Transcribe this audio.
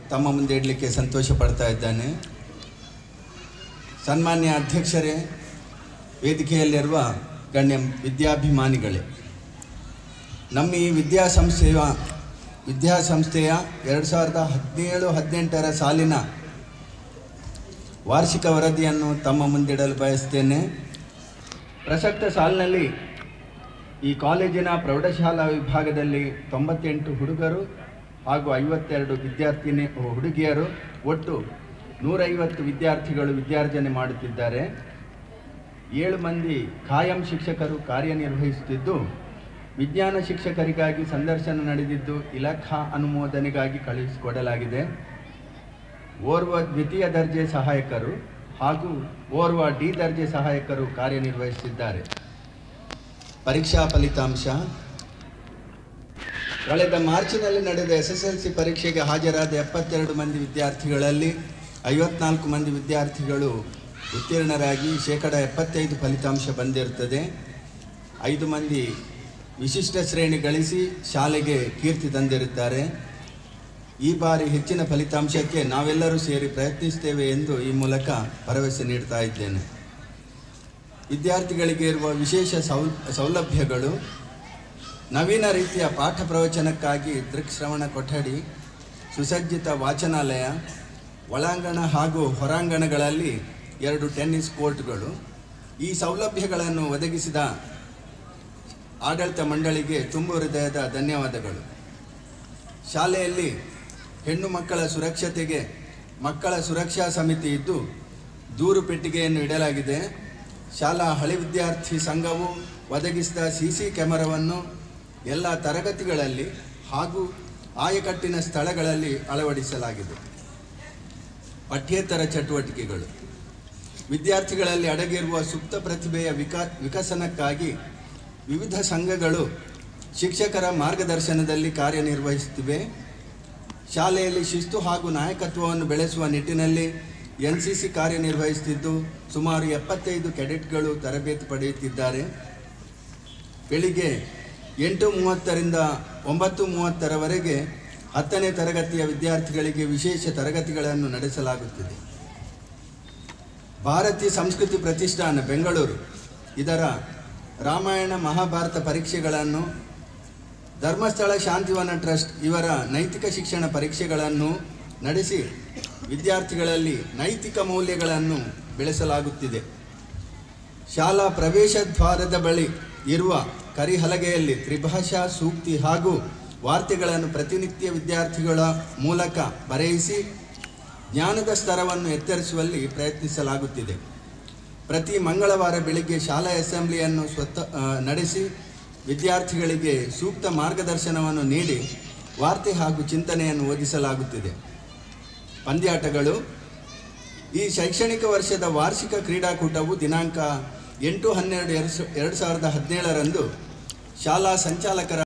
ತಮ್ಮ ಮುಂದೆ ಇಡಲಿಕ್ಕೆ ಸಂತೋಷ ಪಡ್ತಾ ಇದ್ದಾನೆ ಸನ್ಮಾನ್ಯ ಅಧ್ಯಕ್ಷರೇ ವೇದಿಕೆಯಲ್ಲಿರುವ ಗಣ್ಯ ವಿದ್ಯಾಭಿಮಾನಿಗಳೇ ನಮ್ಮ ಈ ವಿದ್ಯಾಸಂಸ್ಥೆಯ ವಿದ್ಯಾಸಂಸ್ಥೆಯ ಎರಡು ಸಾವಿರದ ಹದಿನೇಳು ಹದಿನೆಂಟರ ಸಾಲಿನ ವಾರ್ಷಿಕ ವರದಿಯನ್ನು ತಮ್ಮ ಮುಂದಿಡಲು ಬಯಸ್ತೇನೆ ಪ್ರಸಕ್ತ ಸಾಲಿನಲ್ಲಿ ಈ ಕಾಲೇಜಿನ ಪ್ರೌಢಶಾಲಾ ವಿಭಾಗದಲ್ಲಿ ತೊಂಬತ್ತೆಂಟು ಹುಡುಗರು ಹಾಗೂ ಐವತ್ತೆರಡು ವಿದ್ಯಾರ್ಥಿನಿ ಹುಡುಗಿಯರು ಒಟ್ಟು ನೂರೈವತ್ತು ವಿದ್ಯಾರ್ಥಿಗಳು ವಿದ್ಯಾರ್ಜನೆ ಮಾಡುತ್ತಿದ್ದಾರೆ ಏಳು ಮಂದಿ ಖಾಯಂ ಶಿಕ್ಷಕರು ಕಾರ್ಯನಿರ್ವಹಿಸುತ್ತಿದ್ದು ವಿಜ್ಞಾನ ಶಿಕ್ಷಕರಿಗಾಗಿ ಸಂದರ್ಶನ ನಡೆದಿದ್ದು ಇಲಾಖಾ ಅನುಮೋದನೆಗಾಗಿ ಕಳುಹಿಸಿಕೊಡಲಾಗಿದೆ ಓರ್ವ ದ್ವಿತೀಯ ದರ್ಜೆ ಸಹಾಯಕರು ಹಾಗೂ ಓರ್ವ ಡಿ ದರ್ಜೆ ಸಹಾಯಕರು ಕಾರ್ಯನಿರ್ವಹಿಸುತ್ತಿದ್ದಾರೆ ಪರೀಕ್ಷಾ ಫಲಿತಾಂಶ ಕಳೆದ ಮಾರ್ಚಿನಲ್ಲಿ ನಡೆದ ಎಸ್ ಎಸ್ ಎಲ್ ಸಿ ಪರೀಕ್ಷೆಗೆ ಹಾಜರಾದ ಎಪ್ಪತ್ತೆರಡು ಮಂದಿ ವಿದ್ಯಾರ್ಥಿಗಳಲ್ಲಿ ಐವತ್ನಾಲ್ಕು ಮಂದಿ ವಿದ್ಯಾರ್ಥಿಗಳು ಉತ್ತೀರ್ಣರಾಗಿ ಶೇಕಡ ಎಪ್ಪತ್ತೈದು ಫಲಿತಾಂಶ ಬಂದಿರುತ್ತದೆ ಐದು ಮಂದಿ ವಿಶಿಷ್ಟ ಶ್ರೇಣಿ ಗಳಿಸಿ ಶಾಲೆಗೆ ಕೀರ್ತಿ ತಂದಿರುತ್ತಾರೆ ಈ ಬಾರಿ ಹೆಚ್ಚಿನ ಫಲಿತಾಂಶಕ್ಕೆ ನಾವೆಲ್ಲರೂ ಸೇರಿ ಪ್ರಯತ್ನಿಸ್ತೇವೆ ಎಂದು ಈ ಮೂಲಕ ಭರವಸೆ ನೀಡ್ತಾ ಇದ್ದೇನೆ ವಿದ್ಯಾರ್ಥಿಗಳಿಗೆ ಇರುವ ವಿಶೇಷ ಸೌ ಸೌಲಭ್ಯಗಳು ನವೀನ ರೀತಿಯ ಪಾಠ ಪ್ರವಚನಕ್ಕಾಗಿ ದೃಕ್ಶ್ರವಣ ಕೊಠಡಿ ಸುಸಜ್ಜಿತ ವಾಚನಾಲಯ ಒಳಾಂಗಣ ಹಾಗೂ ಹೊರಾಂಗಣಗಳಲ್ಲಿ ಎರಡು ಟೆನ್ನಿಸ್ ಕೋರ್ಟ್ಗಳು ಈ ಸೌಲಭ್ಯಗಳನ್ನು ಒದಗಿಸಿದ ಆಡಳಿತ ಮಂಡಳಿಗೆ ತುಂಬು ಹೃದಯದ ಧನ್ಯವಾದಗಳು ಶಾಲೆಯಲ್ಲಿ ಹೆಣ್ಣು ಮಕ್ಕಳ ಸುರಕ್ಷತೆಗೆ ಮಕ್ಕಳ ಸುರಕ್ಷಾ ಸಮಿತಿ ಇದ್ದು ದೂರು ಪೆಟ್ಟಿಗೆಯನ್ನು ಇಡಲಾಗಿದೆ ಶಾಲಾ ಹಳೆ ವಿದ್ಯಾರ್ಥಿ ಸಂಘವು ಒದಗಿಸಿದ ಸಿ ಸಿ ಕ್ಯಾಮರಾವನ್ನು ಎಲ್ಲ ತರಗತಿಗಳಲ್ಲಿ ಹಾಗೂ ಆಯಕಟ್ಟಿನ ಸ್ಥಳಗಳಲ್ಲಿ ಅಳವಡಿಸಲಾಗಿದೆ ಪಠ್ಯೇತರ ಚಟುವಟಿಕೆಗಳು ವಿದ್ಯಾರ್ಥಿಗಳಲ್ಲಿ ಅಡಗಿರುವ ಸುಪ್ತ ಪ್ರತಿಭೆಯ ವಿಕಾ ವಿಕಸನಕ್ಕಾಗಿ ವಿವಿಧ ಸಂಘಗಳು ಶಿಕ್ಷಕರ ಮಾರ್ಗದರ್ಶನದಲ್ಲಿ ಕಾರ್ಯನಿರ್ವಹಿಸುತ್ತಿವೆ ಶಾಲೆಯಲ್ಲಿ ಶಿಸ್ತು ಹಾಗೂ ನಾಯಕತ್ವವನ್ನು ಬೆಳೆಸುವ ನಿಟ್ಟಿನಲ್ಲಿ ಎನ್ ಸಿ ಸಿ ಕಾರ್ಯನಿರ್ವಹಿಸುತ್ತಿದ್ದು ಸುಮಾರು ಎಪ್ಪತ್ತೈದು ಕೆಡೆಟ್ಗಳು ತರಬೇತಿ ಪಡೆಯುತ್ತಿದ್ದಾರೆ ಬೆಳಿಗ್ಗೆ ಎಂಟು ಮೂವತ್ತರಿಂದ ಒಂಬತ್ತು ಮೂವತ್ತರವರೆಗೆ ಹತ್ತನೇ ತರಗತಿಯ ವಿದ್ಯಾರ್ಥಿಗಳಿಗೆ ವಿಶೇಷ ತರಗತಿಗಳನ್ನು ನಡೆಸಲಾಗುತ್ತಿದೆ ಭಾರತೀಯ ಸಂಸ್ಕೃತಿ ಪ್ರತಿಷ್ಠಾನ ಬೆಂಗಳೂರು ಇದರ ರಾಮಾಯಣ ಮಹಾಭಾರತ ಪರೀಕ್ಷೆಗಳನ್ನು ಧರ್ಮಸ್ಥಳ ಶಾಂತಿವನ ಟ್ರಸ್ಟ್ ಇವರ ನೈತಿಕ ಶಿಕ್ಷಣ ಪರೀಕ್ಷೆಗಳನ್ನು ನಡೆಸಿ ವಿದ್ಯಾರ್ಥಿಗಳಲ್ಲಿ ನೈತಿಕ ಮೌಲ್ಯಗಳನ್ನು ಬೆಳೆಸಲಾಗುತ್ತಿದೆ ಶಾಲಾ ಪ್ರವೇಶ ದ್ವಾರದ ಬಳಿ ಇರುವ ಕರಿಹಲಗೆಯಲ್ಲಿ ತ್ರಿಭಾಷಾ ಸೂಕ್ತಿ ಹಾಗೂ ವಾರ್ತೆಗಳನ್ನು ಪ್ರತಿನಿತ್ಯ ವಿದ್ಯಾರ್ಥಿಗಳ ಮೂಲಕ ಬರೆಯಿಸಿ ಜ್ಞಾನದ ಸ್ತರವನ್ನು ಎತ್ತರಿಸುವಲ್ಲಿ ಪ್ರಯತ್ನಿಸಲಾಗುತ್ತಿದೆ ಪ್ರತಿ ಮಂಗಳವಾರ ಬೆಳಿಗ್ಗೆ ಶಾಲಾ ಅಸೆಂಬ್ಲಿಯನ್ನು ಸ್ವತಃ ಆ, ನಡೆಸಿ ವಿದ್ಯಾರ್ಥಿಗಳಿಗೆ ಸೂಕ್ತ ಮಾರ್ಗದರ್ಶನವನ್ನು ನೀಡಿ ವಾರ್ತೆ ಹಾಗೂ ಚಿಂತನೆಯನ್ನು ಓದಿಸಲಾಗುತ್ತಿದೆ ಪಂದ್ಯಾಟಗಳು ಈ ಶೈಕ್ಷಣಿಕ ವರ್ಷದ ವಾರ್ಷಿಕ ಕ್ರೀಡಾಕೂಟವು ದಿನಾಂಕ ಎಂಟು ಹನ್ನೆರಡು ಎರಡು ಎರಡು ಸಾವಿರದ ಹದಿನೇಳರಂದು ಶಾಲಾ ಸಂಚಾಲಕರ